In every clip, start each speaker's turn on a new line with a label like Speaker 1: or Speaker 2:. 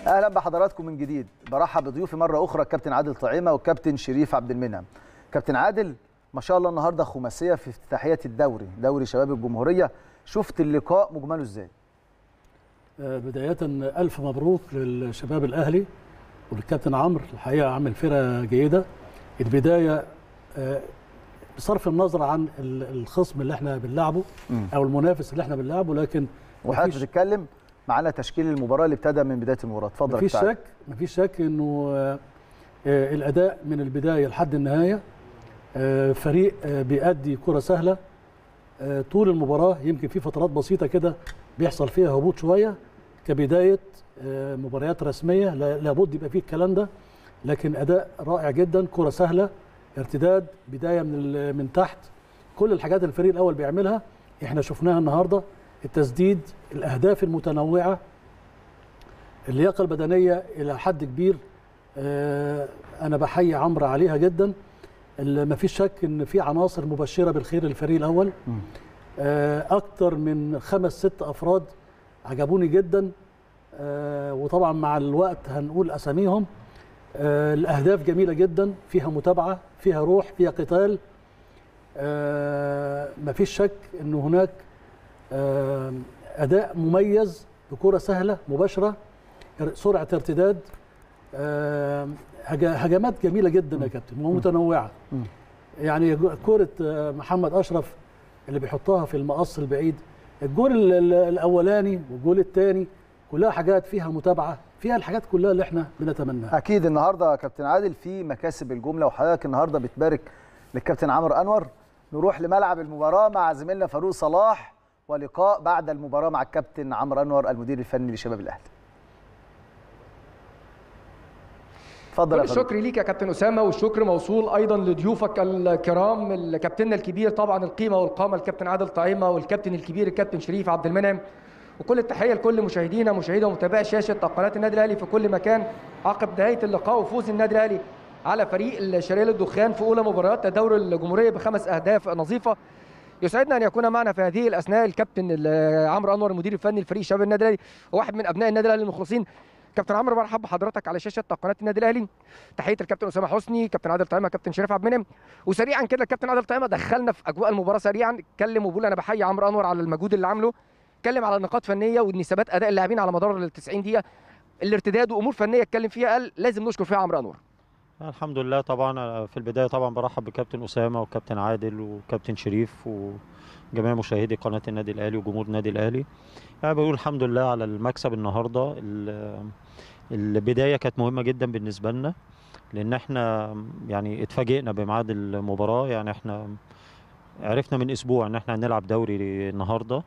Speaker 1: اهلا بحضراتكم من جديد برحب بضيوفي مره اخرى الكابتن عادل طعيمه والكابتن شريف عبد المنعم كابتن عادل ما شاء الله النهارده خماسيه في افتتاحيه الدوري دوري شباب الجمهوريه شفت اللقاء مجمله ازاي
Speaker 2: بداية ألف مبروك للشباب الأهلي والكابتن عمرو الحقيقة عامل فرقة جيدة البداية بصرف النظر عن الخصم اللي احنا بنلعبه أو المنافس اللي احنا بنلعبه لكن
Speaker 1: وحضرتك بتتكلم معانا تشكيل المباراة اللي ابتدى من بداية المباراة اتفضل
Speaker 2: مفيش شك مفيش شك إنه الأداء من البداية لحد النهاية فريق بيأدي كرة سهلة طول المباراة يمكن في فترات بسيطة كده بيحصل فيها هبوط شويه كبدايه مباريات رسميه لابد يبقى فيه الكلام ده لكن اداء رائع جدا كره سهله ارتداد بدايه من من تحت كل الحاجات اللي الفريق الاول بيعملها احنا شفناها النهارده التسديد الاهداف المتنوعه اللياقه البدنيه الى حد كبير انا بحيي عمرو عليها جدا ما فيش شك ان في عناصر مبشره بالخير للفريق الاول م. اكتر من خمس ست افراد عجبوني جدا وطبعا مع الوقت هنقول اساميهم الاهداف جميله جدا فيها متابعه فيها روح فيها قتال مفيش شك ان هناك اداء مميز بكره سهله مباشره سرعه ارتداد هجمات جميله جدا يا كابتن ومتنوعه يعني كره محمد اشرف اللي بيحطها في المقص البعيد الجول الاولاني والجول الثاني كلها حاجات فيها متابعه فيها الحاجات كلها اللي احنا بنتمناها
Speaker 1: اكيد النهارده يا كابتن عادل في مكاسب الجمله وحضرتك النهارده بتبارك للكابتن عمرو انور نروح لملعب المباراه مع زميلنا فاروق صلاح ولقاء بعد المباراه مع الكابتن عمرو انور المدير الفني لشباب الاهلي
Speaker 3: اتفضل الشكر ليك يا كابتن اسامه والشكر موصول ايضا لضيوفك الكرام الكابتن الكبير طبعا القيمه والقامه الكابتن عادل طعيمه والكابتن الكبير الكابتن شريف عبد المنعم وكل التحيه لكل مشاهدينا مشاهدي ومتابعي شاشه قناه النادي الاهلي في كل مكان عقب نهايه اللقاء وفوز النادي الاهلي على فريق الشرقيه للدخان في اولى مباريات دوري الجمهوريه بخمس اهداف نظيفه يسعدنا ان يكون معنا في هذه الاثناء الكابتن عمرو انور المدير الفني لفريق شباب النادي الاهلي وواحد من ابناء النادي الاهلي المخلصين كابتن عمرو مرحب بحضرتك على شاشه قناه النادي الاهلي تحيه الكابتن اسامه حسني كابتن عادل طعيمه كابتن شريف عبد المنعم وسريعا كده الكابتن عادل طعيمه دخلنا في اجواء المباراه سريعا اتكلم وبيقول انا بحيي عمرو انور على المجهود اللي عامله اتكلم على نقاط فنيه ونسبات اداء اللاعبين على مدار ال 90 دقيقه الارتداد وامور فنيه اتكلم فيها قال لازم نشكر فيها عمرو انور
Speaker 4: الحمد لله طبعا في البدايه طبعا برحب بكابتن اسامه وكابتن عادل وكابتن شريف وجميع مشاهدي قناه النادي الاهلي وجمهور النادي الاهلي يعني بقول الحمد لله على المكسب النهارده البدايه كانت مهمه جدا بالنسبه لنا لان احنا يعني اتفاجئنا بميعاد المباراه يعني احنا عرفنا من اسبوع ان احنا هنلعب دوري النهارده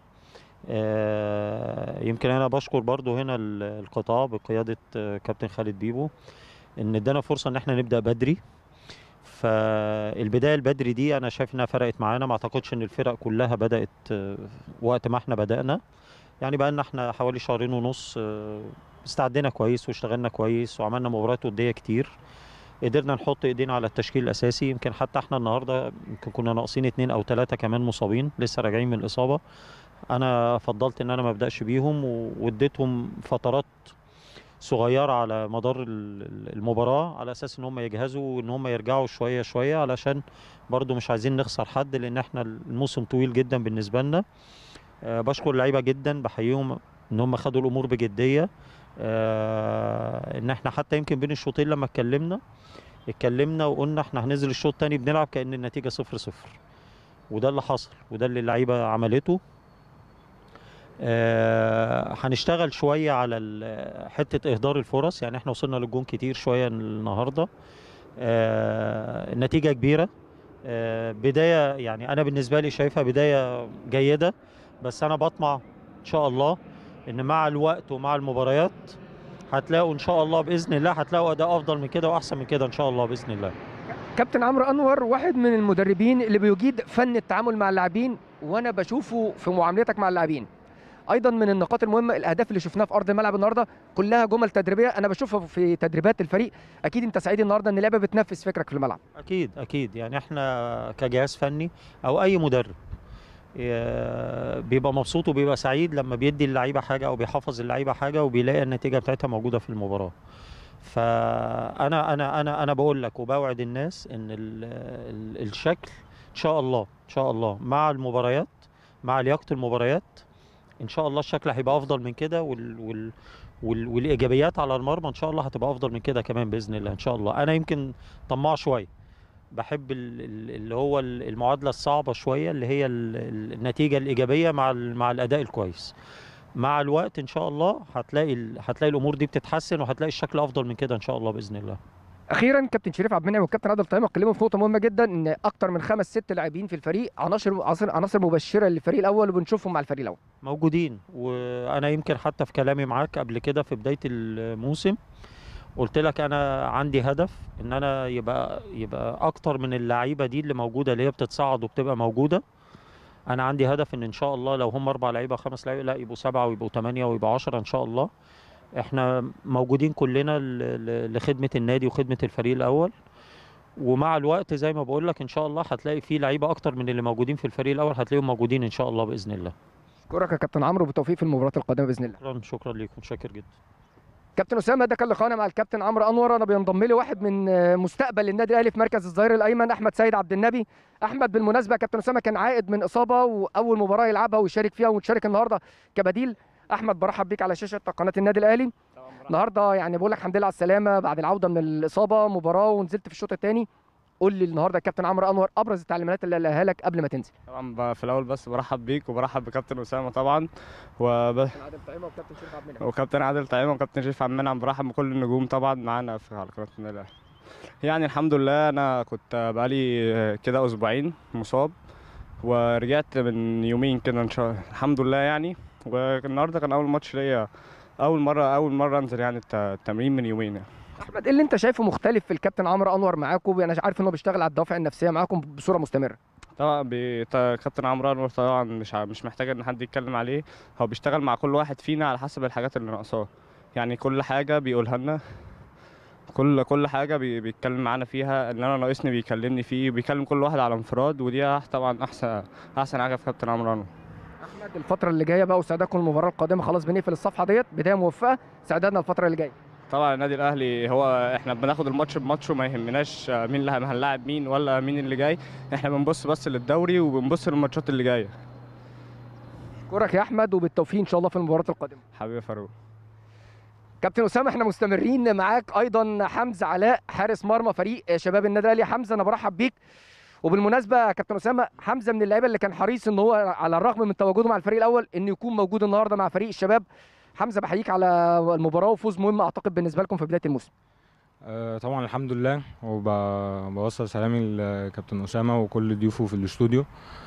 Speaker 4: آه يمكن انا بشكر برضو هنا القطاع بقياده كابتن خالد بيبو ان ادانا فرصه ان احنا نبدا بدري فالبدايه البدري دي انا شايف انها فرقت معانا ما اعتقدش ان الفرق كلها بدات وقت ما احنا بدانا يعني بقى لنا احنا حوالي شهرين ونص استعدينا كويس واشتغلنا كويس وعملنا مباريات وديه كتير قدرنا نحط ايدينا على التشكيل الاساسي يمكن حتى احنا النهارده يمكن كنا ناقصين اتنين او ثلاثه كمان مصابين لسه راجعين من الاصابه انا فضلت ان انا ما ابداش بيهم واديتهم فترات صغيره على مدار المباراه على اساس ان هم يجهزوا وان هم يرجعوا شويه شويه علشان برضو مش عايزين نخسر حد لان احنا الموسم طويل جدا بالنسبه لنا أه بشكر اللعيبه جدا بحييهم ان هم خدوا الامور بجديه أه ان احنا حتى يمكن بين الشوطين لما اتكلمنا اتكلمنا وقلنا احنا هننزل الشوط الثاني بنلعب كان النتيجه صفر صفر وده اللي حصل وده اللي اللعيبه عملته آه هنشتغل شويه على حته اهدار الفرص يعني احنا وصلنا للجون كتير شويه النهارده آه النتيجه كبيره آه بدايه يعني انا بالنسبه لي شايفها بدايه جيده بس انا بطمع ان شاء الله ان مع الوقت ومع المباريات هتلاقوا ان شاء الله باذن الله هتلاقوا اداء افضل من كده واحسن من كده ان شاء الله باذن الله
Speaker 3: كابتن عمرو انور واحد من المدربين اللي بيجيد فن التعامل مع اللاعبين وانا بشوفه في معاملتك مع اللاعبين ايضا من النقاط المهمه الاهداف اللي شفناها في ارض الملعب النهارده كلها جمل تدريبيه انا بشوفها في تدريبات الفريق اكيد انت سعيد النهارده ان اللعبه بتنفذ فكرك في الملعب
Speaker 4: اكيد اكيد يعني احنا كجهاز فني او اي مدرب بيبقى مبسوط وبيبقى سعيد لما بيدي اللعيبه حاجه او بيحفظ اللعيبه حاجه وبيلاقي النتيجه بتاعتها موجوده في المباراه فانا انا انا انا بقول لك وبوعد الناس ان ال ال الشكل ان شاء الله ان شاء الله مع المباريات مع لياقه المباريات ان شاء الله الشكل هيبقى افضل من كده وال وال وال والايجابيات على المرمى ان شاء الله هتبقى افضل من كده كمان باذن الله ان شاء الله انا يمكن طماع شويه بحب اللي هو المعادله الصعبه شويه اللي هي النتيجه الايجابيه مع مع الاداء الكويس مع الوقت ان شاء الله هتلاقي هتلاقي الامور دي بتتحسن وهتلاقي الشكل افضل من كده ان شاء الله باذن الله
Speaker 3: اخيرا كابتن شريف عبد المنعم والكابتن عادل طيب اتكلموا في نقطه مهمه جدا ان اكتر من خمس ست لاعبين في الفريق عناصر عناصر مبشره للفريق الاول وبنشوفهم مع الفريق الاول
Speaker 4: موجودين وانا يمكن حتى في كلامي معاك قبل كده في بدايه الموسم قلت لك انا عندي هدف ان انا يبقى يبقى اكتر من اللعيبه دي اللي موجوده اللي هي بتتصعد وبتبقى موجوده انا عندي هدف ان ان شاء الله لو هم اربع لعيبه خمس لعيبه لا يبقوا سبعه ويبقوا ثمانيه ويبقوا 10 ان شاء الله احنا موجودين كلنا لخدمه النادي وخدمه الفريق الاول ومع الوقت زي ما بقول لك ان شاء الله هتلاقي في لعيبه اكتر من اللي موجودين في الفريق الاول هتلاقيهم موجودين ان شاء الله باذن الله
Speaker 3: اشكرك يا كابتن عمرو بالتوفيق في المباراه القادمه باذن الله
Speaker 4: شكرا شكرا ليكم شاكر جدا
Speaker 3: كابتن اسامه ده كان لقاءنا مع الكابتن عمرو انور انا بينضم لي واحد من مستقبل النادي الاهلي في مركز الظهير الايمن احمد سيد عبد النبي احمد بالمناسبه كابتن اسامه كان عائد من اصابه واول مباراه يلعبها ويشارك فيها ومتشارك النهارده كبديل احمد برحب بيك على شاشه قناه النادي الاهلي النهارده يعني بقول لك الحمد لله على السلامه بعد العوده من الاصابه مباراه ونزلت في الشوط الثاني قول لي النهارده الكابتن عمرو انور ابرز التعليمات اللي قالها لك قبل ما تنزل
Speaker 5: طبعا في الاول بس برحب بيك وبرحب بكابتن اسامه طبعا وب...
Speaker 3: عادل طعيمه وكابتن شريف عبد المنعم
Speaker 5: وكابتن عادل طعيمه وكابتن شريف عبد المنعم برحب بكل النجوم طبعا معانا في قناه النادي الاهلي يعني الحمد لله انا كنت بقالي كده اسبوعين مصاب ورجعت من يومين كده ان شاء الله الحمد لله يعني والنهارده كان اول ماتش ليا اول مره اول مره انزل يعني التمرين من يومين يعني.
Speaker 3: احمد ايه اللي انت شايفه مختلف في الكابتن عمرو انور معاكم انا عارف ان هو بيشتغل على الدوافع النفسيه معاكم بصوره مستمره
Speaker 5: طبعا بي... كابتن عمرو انور طبعا مش مش محتاج ان حد يتكلم عليه هو بيشتغل مع كل واحد فينا على حسب الحاجات اللي ناقصاه يعني كل حاجه بيقولها لنا كل كل حاجه بي... بيتكلم معانا فيها اللي انا ناقصني بيكلمني فيه بيكلم كل واحد على انفراد ودي طبعا احسن احسن حاجه في كابتن عمرو انور
Speaker 3: احمد الفتره اللي جايه بقى وسعدكم المباراه القادمه خلاص بنقفل الصفحه ديت بدايه موفقه سعدنا الفتره اللي جايه
Speaker 5: طبعا النادي الاهلي هو احنا بناخد الماتش بماتش وما يهمناش مين اللي هنلاعب مين ولا مين اللي جاي احنا بنبص بس للدوري وبنبص للماتشات اللي جايه
Speaker 3: اشكرك يا احمد وبالتوفيق ان شاء الله في المباراه القادمه
Speaker 5: حبيبي فاروق
Speaker 3: كابتن اسامه احنا مستمرين معاك ايضا حمزه علاء حارس مرمى فريق شباب النادي الاهلي حمزه انا برحب بيك وبالمناسبه كابتن اسامه حمزه من اللعيبه اللي كان حريص ان هو على الرغم من تواجده مع الفريق الاول انه يكون موجود النهارده مع فريق الشباب حمزه بحييك على المباراه وفوز مهم اعتقد بالنسبه لكم في بدايه الموسم
Speaker 6: أه طبعا الحمد لله وبوصل سلامي لكابتن اسامه وكل ضيوفه في الاستوديو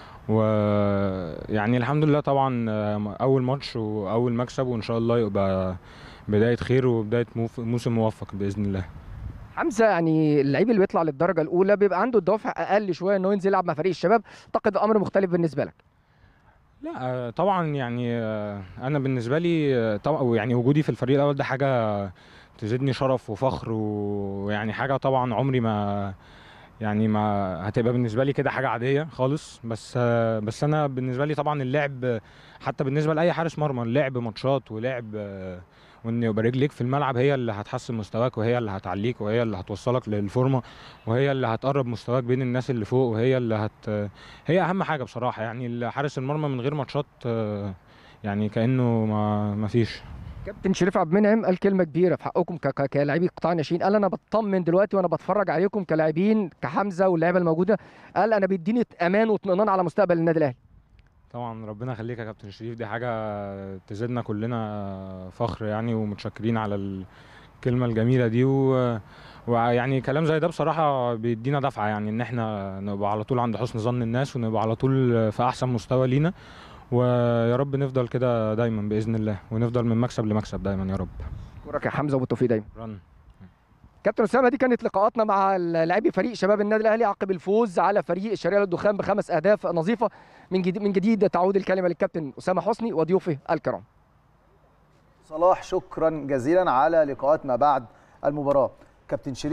Speaker 6: ويعني الحمد لله طبعا اول ماتش واول مكسب وان شاء الله يبقى بدايه خير وبدايه موسم موفق باذن الله
Speaker 3: حمزه يعني اللعيب اللي بيطلع للدرجه الاولى بيبقى عنده الدوافع اقل شويه انه ينزل يلعب مع فريق الشباب اعتقد امر مختلف بالنسبه لك
Speaker 6: لا طبعا يعني انا بالنسبه لي طبعا يعني وجودي في الفريق الاول ده حاجه تزيدني شرف وفخر ويعني حاجه طبعا عمري ما يعني ما هتبقى بالنسبه لي كده حاجه عاديه خالص بس بس انا بالنسبه لي طبعا اللعب حتى بالنسبه لاي حارس مرمى اللعب ماتشات ولعب وان يبقى رجليك في الملعب هي اللي هتحسن مستواك وهي اللي هتعليك وهي اللي هتوصلك للفورمه وهي اللي هتقرب مستواك بين الناس اللي فوق وهي اللي هت هي اهم حاجه بصراحه يعني حارس المرمى من غير ماتشات يعني كانه ما ما فيش
Speaker 3: كابتن شريف عبد المنعم قال كلمه كبيره في حقكم كلاعبي قطاع ناشئين قال انا بطمن دلوقتي وانا بتفرج عليكم كلاعبين كحمزه واللعيبه الموجوده قال انا بيديني امان واطمئنان على مستقبل النادي الاهلي
Speaker 6: طبعا ربنا يخليك يا كابتن شريف دي حاجه تزيدنا كلنا فخر يعني ومتشكرين على الكلمه الجميله دي و... ويعني كلام زي ده بصراحه بيدينا دفعه يعني ان احنا نبقى على طول عند حسن ظن الناس ونبقى على طول في احسن مستوى لينا ويا رب نفضل كده دايما باذن الله ونفضل من مكسب لمكسب دايما يا رب
Speaker 3: اشكرك يا حمزه وبالتوفيق دايما
Speaker 6: رن.
Speaker 3: كابتن اسامه دي كانت لقاءاتنا مع لاعبي فريق شباب النادي الاهلي عقب الفوز على فريق الشرقيه للدخان بخمس اهداف نظيفه من جديد من جديد تعود الكلمه للكابتن اسامه حسني وضيوفه الكرام
Speaker 1: صلاح شكرا جزيلا على لقاءات ما بعد المباراه كابتن شريف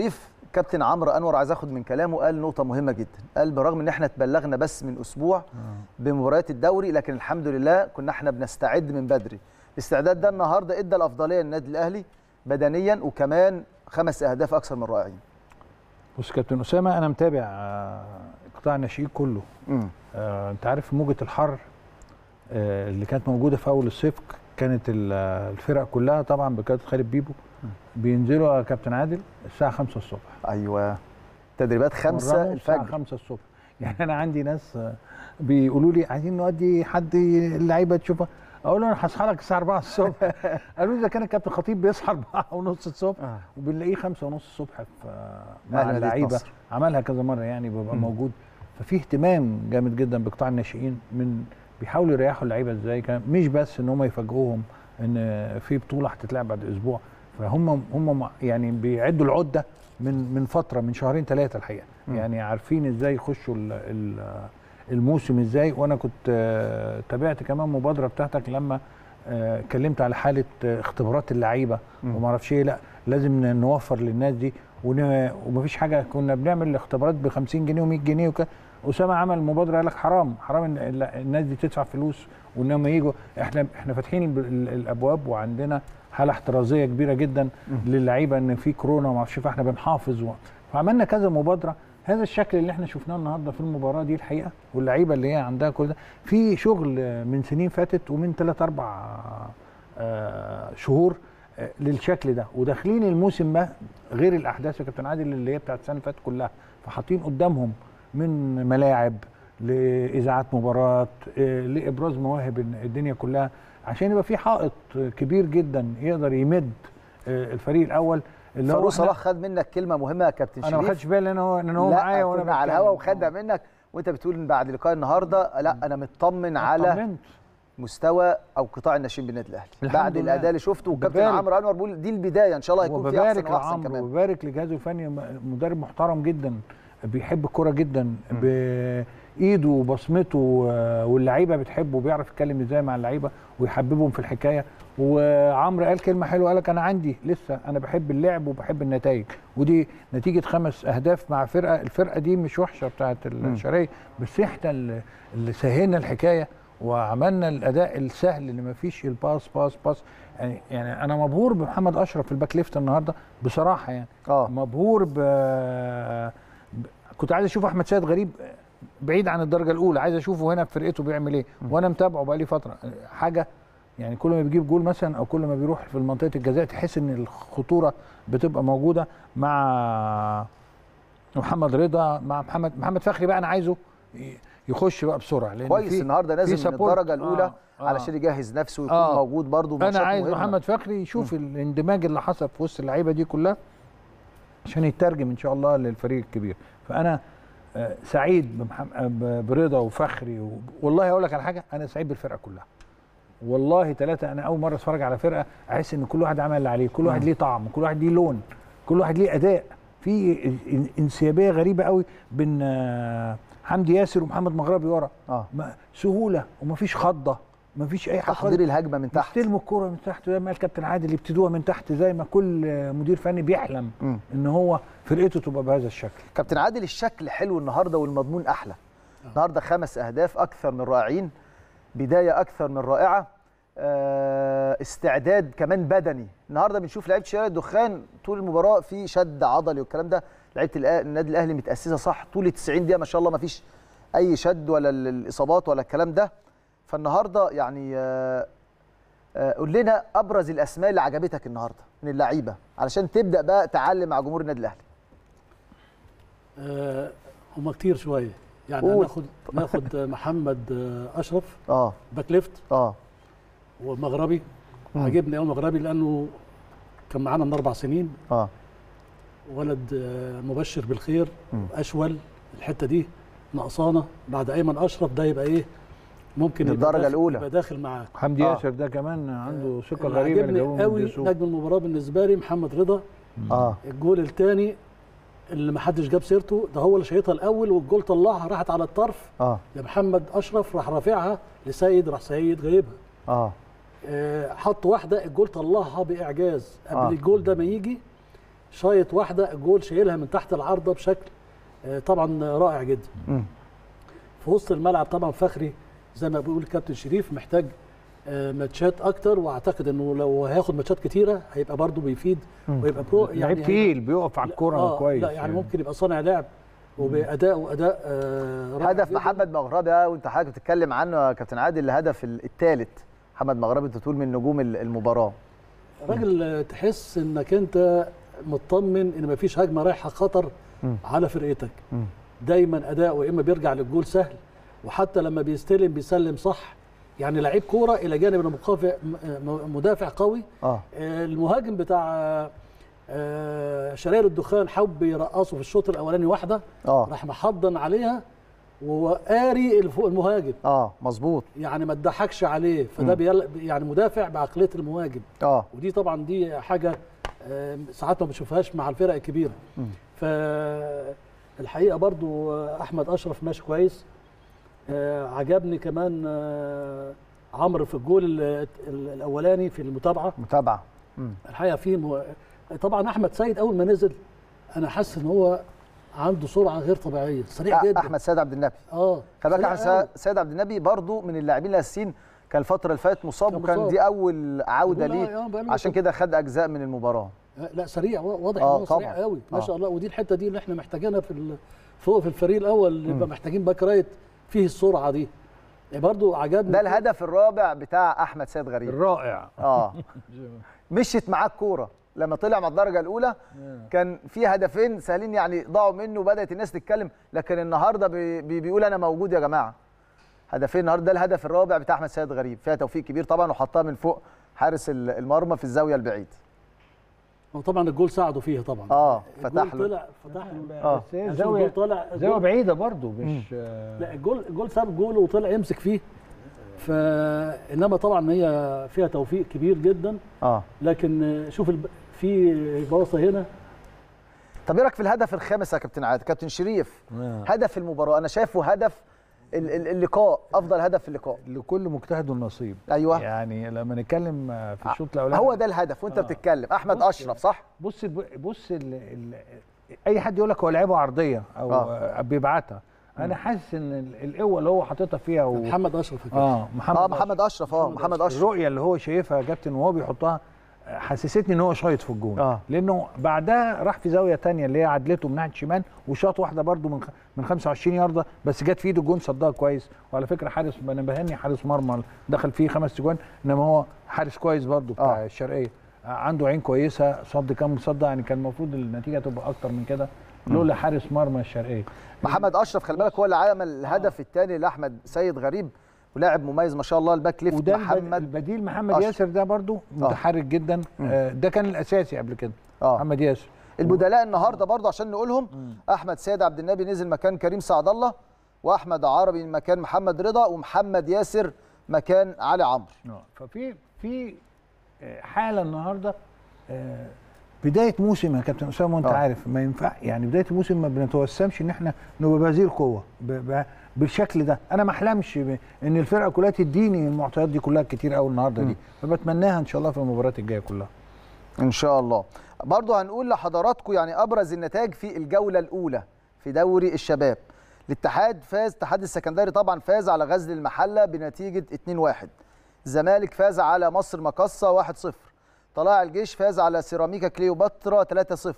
Speaker 1: كابتن عمرو انور عايز اخد من كلامه قال نقطه مهمه جدا قال بالرغم ان احنا تبلغنا بس من اسبوع بمباريات الدوري لكن الحمد لله كنا احنا بنستعد من بدري الاستعداد ده النهارده ادى الافضليه للنادي الاهلي بدنيا وكمان خمس اهداف اكثر من رائعين
Speaker 7: بص كابتن اسامه انا متابع آه، قطاع الناشئين كله
Speaker 1: امم
Speaker 7: آه، انت عارف موجه الحر آه، اللي كانت موجوده في اول الصيف كانت ال- آه، الفرق كلها طبعا بقياده خالد بيبو بينزلوا يا كابتن عادل الساعه 5 الصبح
Speaker 1: ايوه تدريبات خمسة
Speaker 7: مرنوا الساعه
Speaker 1: الفجر
Speaker 7: 5 الصبح يعني انا عندي ناس آه، بيقولوا لي عايزين نودي حد اللعيبه تشوفها اقول له انا هصحى لك الساعه 4 الصبح قالوا لي اذا كان الكابتن خطيب بيصحى 4 ونص الصبح
Speaker 1: آه.
Speaker 7: وبنلاقيه 5 ونص الصبح في
Speaker 1: أهل
Speaker 7: مع
Speaker 1: مدينة
Speaker 7: اللعيبه
Speaker 1: نصر.
Speaker 7: عملها كذا مره يعني بيبقى
Speaker 1: مم.
Speaker 7: موجود ففي اهتمام جامد جدا بقطاع الناشئين من بيحاولوا يريحوا اللعيبه ازاي كان مش بس ان هم يفاجئوهم ان في بطوله هتتلعب بعد اسبوع فهم هم يعني بيعدوا العده من من فتره من شهرين ثلاثه الحقيقه
Speaker 1: مم.
Speaker 7: يعني عارفين ازاي يخشوا ال- ال- الموسم ازاي وانا كنت آه، تابعت كمان مبادره بتاعتك لما آه، اتكلمت على حاله آه، اختبارات اللعيبه
Speaker 1: مم.
Speaker 7: وما اعرفش ايه لا لازم ن- نوفر للناس دي ون- ومفيش حاجه كنا بنعمل الاختبارات ب 50 جنيه و100 جنيه وكده اسامه عمل مبادره قال لك حرام حرام ان ال- الناس دي تدفع فلوس وانما يجوا احنا احنا فاتحين ال- ال- الابواب وعندنا حاله احترازيه كبيره جدا للعيبه ان في كورونا وما اعرفش فاحنا بنحافظ و... فعملنا كذا مبادره هذا الشكل اللي احنا شفناه النهارده في المباراه دي الحقيقه واللعيبه اللي هي عندها كل ده في شغل من سنين فاتت ومن ثلاث اربع آه، شهور آه، للشكل ده وداخلين الموسم ده غير الاحداث يا كابتن عادل اللي هي بتاعت السنه اللي فاتت كلها فحاطين قدامهم من ملاعب لاذاعات مباراه آه، لابراز مواهب الدنيا كلها عشان يبقى في حائط كبير جدا يقدر يمد آه، الفريق الاول اللي هو
Speaker 1: فاروق
Speaker 7: إحنا-
Speaker 1: صلاح خد منك كلمه مهمه يا كابتن
Speaker 7: انا ما
Speaker 1: شريف
Speaker 7: خدتش بالي ان هو ان هو
Speaker 1: لا
Speaker 7: معايا وانا
Speaker 1: كنا على
Speaker 7: بتكلم.
Speaker 1: الهوا وخدها منك وانت بتقول ان بعد لقاء النهارده لا انا مطمن على
Speaker 7: طمنت.
Speaker 1: مستوى او قطاع الناشئين بالنادي الاهلي
Speaker 7: الحمد
Speaker 1: بعد
Speaker 7: لله.
Speaker 1: الاداء اللي شفته وكابتن
Speaker 7: ببارك.
Speaker 1: عمرو انور بيقول دي البدايه ان شاء الله هيكون في احسن
Speaker 7: وببارك
Speaker 1: واحسن
Speaker 7: لعمرو
Speaker 1: كمان
Speaker 7: وببارك لجهازه الفني م- مدرب محترم جدا بيحب الكوره جدا بايده وبصمته آه، واللعيبه بتحبه وبيعرف يتكلم ازاي مع اللعيبه ويحببهم في الحكايه وعمرو قال كلمه حلوه قال لك انا عندي لسه انا بحب اللعب وبحب النتائج ودي نتيجه خمس اهداف مع فرقه الفرقه دي مش وحشه بتاعت الشرقيه بس احنا اللي اللي سهلنا الحكايه وعملنا الاداء السهل اللي ما فيش الباس باس باس يعني يعني انا مبهور بمحمد اشرف في الباك ليفت النهارده بصراحه يعني
Speaker 1: اه
Speaker 7: مبهور ب... ب- كنت عايز اشوف احمد سيد غريب بعيد عن الدرجه الاولى عايز اشوفه هنا في فرقته بيعمل ايه وانا متابعه بقالي فتره حاجه يعني كل ما بيجيب جول مثلا او كل ما بيروح في منطقه الجزاء تحس ان الخطوره بتبقى موجوده مع محمد رضا مع محمد محمد فخري بقى انا عايزه ي- يخش بقى بسرعه لان
Speaker 1: كويس
Speaker 7: في-
Speaker 1: النهارده
Speaker 7: في
Speaker 1: نازل من
Speaker 7: support.
Speaker 1: الدرجه الاولى
Speaker 7: آه، آه.
Speaker 1: علشان يجهز نفسه ويكون
Speaker 7: آه.
Speaker 1: موجود برضه
Speaker 7: انا
Speaker 1: ماتشات
Speaker 7: عايز
Speaker 1: مهمة.
Speaker 7: محمد فخري يشوف الاندماج اللي حصل في وسط اللعيبه دي كلها عشان يترجم ان شاء الله للفريق الكبير فانا آه، سعيد بمحم- آه، ب- برضا وفخري و... والله اقول لك على حاجه انا سعيد بالفرقه كلها والله ثلاثه انا اول مره اتفرج على فرقه احس ان كل واحد عمل اللي عليه كل واحد ليه طعم كل واحد ليه لون كل واحد ليه اداء في إن- انسيابيه غريبه قوي بين آه، حمدي ياسر ومحمد مغربي ورا
Speaker 1: اه
Speaker 7: ما- سهوله ومفيش خضه مفيش اي حاجه خالص.
Speaker 1: تحضير الهجمه من تحت
Speaker 7: يستلموا الكرة من تحت زي ما قال كابتن عادل يبتدوها من تحت زي ما كل مدير فني بيحلم
Speaker 1: مم.
Speaker 7: ان هو فرقته تبقى بهذا الشكل
Speaker 1: كابتن عادل الشكل حلو النهارده والمضمون احلى النهارده خمس اهداف اكثر من رائعين بدايه اكثر من رائعه آه، استعداد كمان بدني النهارده بنشوف لعيبه شارع الدخان طول المباراه في شد عضلي والكلام ده لعيبه الأ- النادي الاهلي متاسسه صح طول 90 دقيقه ما شاء الله ما فيش اي شد ولا ال- الاصابات ولا الكلام ده فالنهارده يعني آه، آه، قول لنا ابرز الاسماء اللي عجبتك النهارده من اللعيبه علشان تبدا بقى تعلم مع جمهور النادي الاهلي
Speaker 2: آه هم كتير شويه يعني
Speaker 1: قول.
Speaker 2: ناخد ناخد محمد آه، اشرف
Speaker 1: اه
Speaker 2: باك ليفت
Speaker 1: اه
Speaker 2: ومغربي عجبني قوي مغربي لانه كان معانا من اربع سنين
Speaker 1: اه
Speaker 2: ولد آه، مبشر بالخير
Speaker 1: مم.
Speaker 2: اشول الحته دي نقصانه بعد ايمن اشرف ده يبقى ايه ممكن يبقى
Speaker 1: للدرجة
Speaker 2: داخل-
Speaker 1: الأولى.
Speaker 2: يبقى داخل معاه
Speaker 7: حمدي
Speaker 1: آه.
Speaker 7: ياسر ده كمان عنده ثقه
Speaker 2: اللي
Speaker 7: غريبه
Speaker 2: عجبني
Speaker 7: جابوه من
Speaker 2: قوي
Speaker 7: ديسوق.
Speaker 2: نجم المباراه بالنسبه لي محمد رضا
Speaker 1: اه
Speaker 2: الجول الثاني اللي ما حدش جاب سيرته ده هو اللي شايطها الاول والجول طلعها راحت على الطرف
Speaker 1: اه
Speaker 2: لمحمد اشرف راح رافعها لسيد راح سيد غايبها
Speaker 1: اه
Speaker 2: آه، حط واحده الجول طلعها باعجاز قبل
Speaker 1: آه.
Speaker 2: الجول ده ما يجي شايط واحده الجول شايلها من تحت العارضه بشكل آه، طبعا رائع جدا
Speaker 1: مم.
Speaker 2: في وسط الملعب طبعا فخري زي ما بيقول الكابتن شريف محتاج آه، ماتشات اكتر واعتقد انه لو هياخد ماتشات كتيره هيبقى برضه بيفيد ويبقى برو
Speaker 7: لعيب
Speaker 2: هيبقى-
Speaker 7: تقيل بيقف على الكوره
Speaker 2: آه
Speaker 7: كويس
Speaker 2: لا يعني ممكن يبقى صانع لعب وباداء واداء آه رائع
Speaker 1: هدف
Speaker 2: جداً.
Speaker 1: محمد مغربي آه، وانت حضرتك بتتكلم عنه يا كابتن عادل الهدف الثالث محمد مغربي انت تقول من نجوم ال- المباراه
Speaker 2: راجل آه، تحس انك انت مطمن ان مفيش هجمه رايحه خطر
Speaker 1: مم.
Speaker 2: على فرقتك
Speaker 1: مم.
Speaker 2: دايما اداؤه يا اما بيرجع للجول سهل وحتى لما بيستلم بيسلم صح يعني لعيب كوره الى جانب انه مقافع م- م- مدافع قوي
Speaker 1: اه
Speaker 2: آه، المهاجم بتاع آه، آه، شرائر الدخان حب يرقصه في الشوط الاولاني واحده
Speaker 1: اه
Speaker 2: راح محضن عليها وهو قاري اللي فوق المهاجم
Speaker 1: اه مظبوط
Speaker 2: يعني ما تضحكش عليه فده بيل... يعني مدافع بعقليه المهاجم
Speaker 1: اه
Speaker 2: ودي طبعا دي حاجه آه، ساعات ما بشوفهاش مع الفرق الكبيره
Speaker 1: مم.
Speaker 2: فالحقيقه برضو آه، احمد اشرف ماشي كويس آه، عجبني كمان آه، عمرو في الجول ال- ال- الاولاني في المتابعه
Speaker 1: متابعه مم.
Speaker 2: الحقيقه في مو... طبعا احمد سيد اول ما نزل انا حاسس ان هو عنده سرعه غير طبيعيه سريع
Speaker 1: آه،
Speaker 2: جدا
Speaker 1: احمد سيد عبد النبي
Speaker 2: اه
Speaker 1: خلي بالك
Speaker 2: سريع
Speaker 1: احمد
Speaker 2: أوي.
Speaker 1: سيد- سيد عبد النبي برضو من اللاعبين الاساسيين كان الفتره اللي فاتت مصاب
Speaker 2: كان
Speaker 1: وكان
Speaker 2: مصاب.
Speaker 1: دي اول عوده
Speaker 2: بقول
Speaker 1: ليه
Speaker 2: آه، بقاله
Speaker 1: عشان كده خد اجزاء من المباراه
Speaker 2: لا سريع واضح
Speaker 1: آه،
Speaker 2: ان هو سريع
Speaker 1: طبعاً.
Speaker 2: قوي ما
Speaker 1: آه.
Speaker 2: شاء الله ودي الحته دي اللي احنا محتاجينها في ال- فوق في الفريق الاول يبقى محتاجين باك رايت فيه السرعه دي برضو عجبني
Speaker 1: ده الهدف الرابع بتاع احمد سيد غريب
Speaker 7: الرائع
Speaker 1: اه مشيت معاه الكوره لما طلع من الدرجه الاولى كان في هدفين سهلين يعني ضاعوا منه وبدات الناس تتكلم لكن النهارده بي بي بيقول انا موجود يا جماعه هدفين النهارده ده الهدف الرابع بتاع احمد سيد غريب فيها توفيق كبير طبعا وحطها من فوق حارس ال- المرمى في الزاويه البعيد
Speaker 2: وطبعا الجول ساعده فيها طبعا
Speaker 1: اه
Speaker 2: الجول
Speaker 1: فتح له
Speaker 2: طلع فتح له
Speaker 1: اه
Speaker 7: بس هي
Speaker 2: يعني شوف
Speaker 7: زاويه
Speaker 2: الجول طالع
Speaker 7: زاويه
Speaker 2: الجول-
Speaker 7: بعيده برضو مش آه،
Speaker 2: لا الجول الجول ساب جوله وطلع يمسك فيه فانما طبعا هي فيها توفيق كبير جدا
Speaker 1: اه
Speaker 2: لكن شوف الب... في باصه هنا
Speaker 1: طب ايه رايك في الهدف الخامس يا كابتن عادل كابتن شريف هدف المباراه انا شايفه هدف ال- ال- اللقاء افضل هدف في اللقاء
Speaker 7: لكل مجتهد نصيب
Speaker 1: ايوه
Speaker 7: يعني لما نتكلم آه، في الشوط الاولاني
Speaker 1: هو ده الهدف وانت
Speaker 7: آه.
Speaker 1: بتتكلم احمد
Speaker 7: بص-
Speaker 1: اشرف صح
Speaker 7: بص بص ال ال اي حد يقول لك هو لعبه عرضيه او
Speaker 1: آه.
Speaker 7: آه. بيبعتها انا حاسس ان ال- القوه اللي هو حاططها فيها و...
Speaker 2: محمد اشرف كده.
Speaker 7: اه محمد
Speaker 1: اه محمد اشرف اه
Speaker 2: محمد
Speaker 1: محمد اشرف
Speaker 7: الرؤيه اللي هو شايفها يا كابتن وهو بيحطها آه، حسستني ان هو شايط في الجون
Speaker 1: آه.
Speaker 7: لانه بعدها راح في زاويه تانية اللي هي عدلته من ناحيه الشمال وشاط واحده برده من خ... من 25 يارده بس جت في ايده الجون صدها كويس وعلى فكره حارس انا بهني حارس مرمى دخل فيه خمس جوان انما هو حارس كويس برده بتاع
Speaker 1: آه.
Speaker 7: الشرقيه آه، عنده عين كويسه صد كام صد يعني كان المفروض النتيجه تبقى اكتر من كده لولا حارس مرمى الشرقيه
Speaker 1: محمد اشرف خلي بالك هو اللي عمل الهدف الثاني لاحمد سيد غريب ولاعب مميز ما شاء الله الباك ليفت
Speaker 7: وده محمد
Speaker 1: محمد
Speaker 7: البديل محمد
Speaker 1: أشرف.
Speaker 7: ياسر ده برضو متحرك جدا آه ده كان الاساسي قبل كده
Speaker 1: اه
Speaker 7: محمد ياسر
Speaker 1: البدلاء النهارده برضه عشان نقولهم احمد سيد عبد النبي نزل مكان كريم سعد الله واحمد عربي مكان محمد رضا ومحمد ياسر مكان علي عمرو
Speaker 7: آه، ففي في آه، حاله النهارده آه، بدايه موسم يا كابتن اسامه وانت
Speaker 1: آه.
Speaker 7: عارف ما ينفع يعني بدايه الموسم ما بنتوسمش ان احنا نبقى بهذه القوه ب- ب- بالشكل ده انا ما احلمش ب- ان الفرقه كلها تديني المعطيات دي كلها كتير قوي النهارده دي فبتمناها ان شاء الله في المباريات الجايه كلها
Speaker 1: ان شاء الله برضه هنقول لحضراتكم يعني ابرز النتائج في الجوله الاولى في دوري الشباب الاتحاد فاز اتحاد السكندري طبعا فاز على غزل المحله بنتيجه 2-1 الزمالك فاز على مصر مقصه 1-0 طلائع الجيش فاز على سيراميكا كليوباترا 3-0